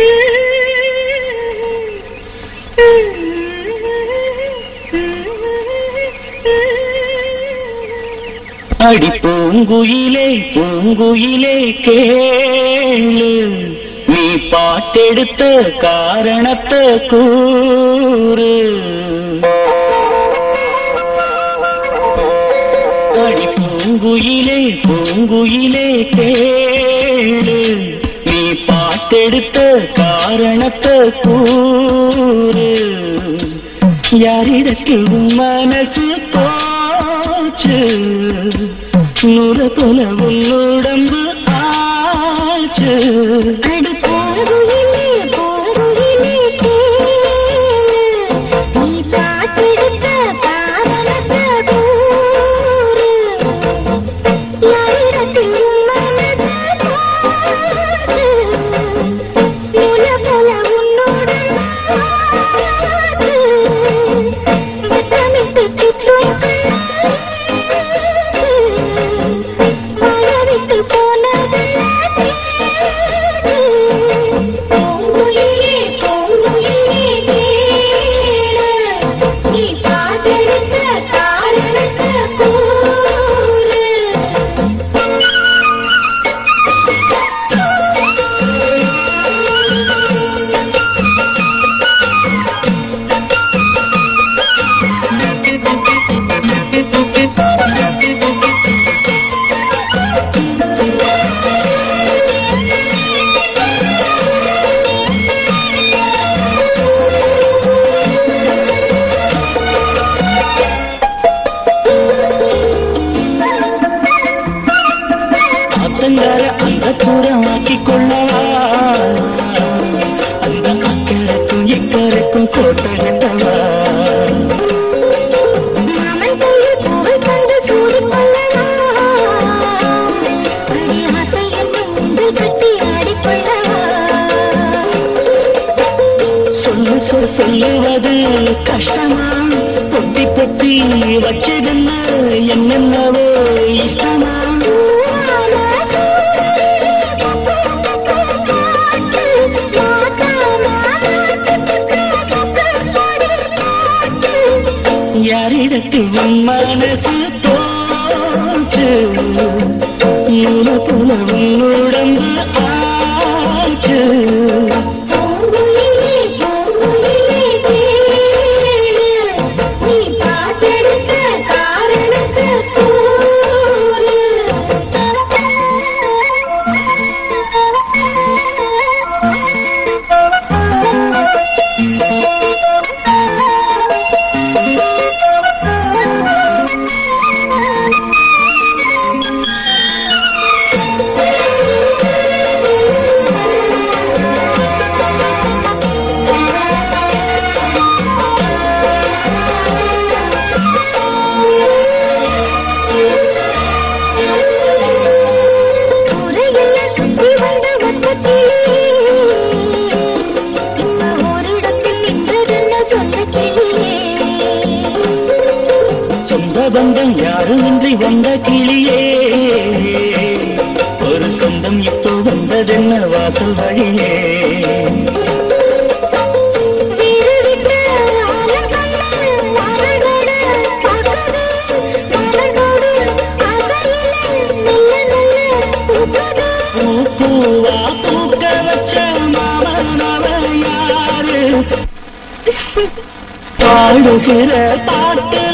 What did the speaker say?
அடி பூங்குயிலே பூங்குயிலே கேளு நீ பாட்டெடுத்த காரணத்தை கூறு அடி பூங்குயிலே பூங்குயிலே கேளு நீ பாட்டெடுத்த காரணத்தை கூறு யாரிடத்தில் உன் மனசு போச்சு நூறு போல உன்னுடம்பு ஆச்சு அடி பூங்குயிலே பூங்குயிலே கேளு நீ பாட்டெடுத்த காரணத்தை கூறு யாரிடத்தில் உன் மனசு போச்சு நூல போல உன்னோட ஆச்சு வட்டமிட்டு சுற்றும் மழவிட்டு போனது பூங்குயிலே பூங்குயிலே கேளு நீ பாட்டெடுத்த காரணத்தை கூறு அத்தங்கார அந்த தூரமாக்கி கொள்ளவா அந்த அக்கறைக்கும் இக்கரைக்கும் கோட்டை கட்டவா மாமன் கையில் பூவை தந்து சூடிக் கொள்ளவா? அடி ஆசை என்னும் உந்து கட்டி ஆடிக்கொள்ளவா? சொல்லு சொல் சொல்லுவது கஷ்டமா பொத்தி பொத்தி வச்சதென்ன என்னென்னவோ இஷ்டமா பூவான சூடு, காற்று, மாத்தான காற்று. யாரிடத்தில் உன் மனசு தோச்சு நூறு போல உன்னுடம்பு ஆச்சு பூங்குயிலே, பூங்குயிலே கேளு, நீ பாட்டெடுத்த காரணத்தை உரையெல்லாம் சுற்றி வந்த வட்டக்கிளி, இன்னும் ஓரிடத்தில் நின்றதென்ன சொந்த கிளியே சொந்த பந்தம் யாருமின்றி வந்த கிளியே ஒரு சொந்தம் இப்போ வந்ததென்ன வாசல் வழியே வீறு விட்டு ஆலங்கண்ணு மலர்கொடு பார்க்குது, மலர்கொடு ஆசையிலே மெல்ல மெல்ல பூக்குது. பூ பூவா பூக்க வச்ச மாமனவ யாரு பாடுகிற பாட்டுல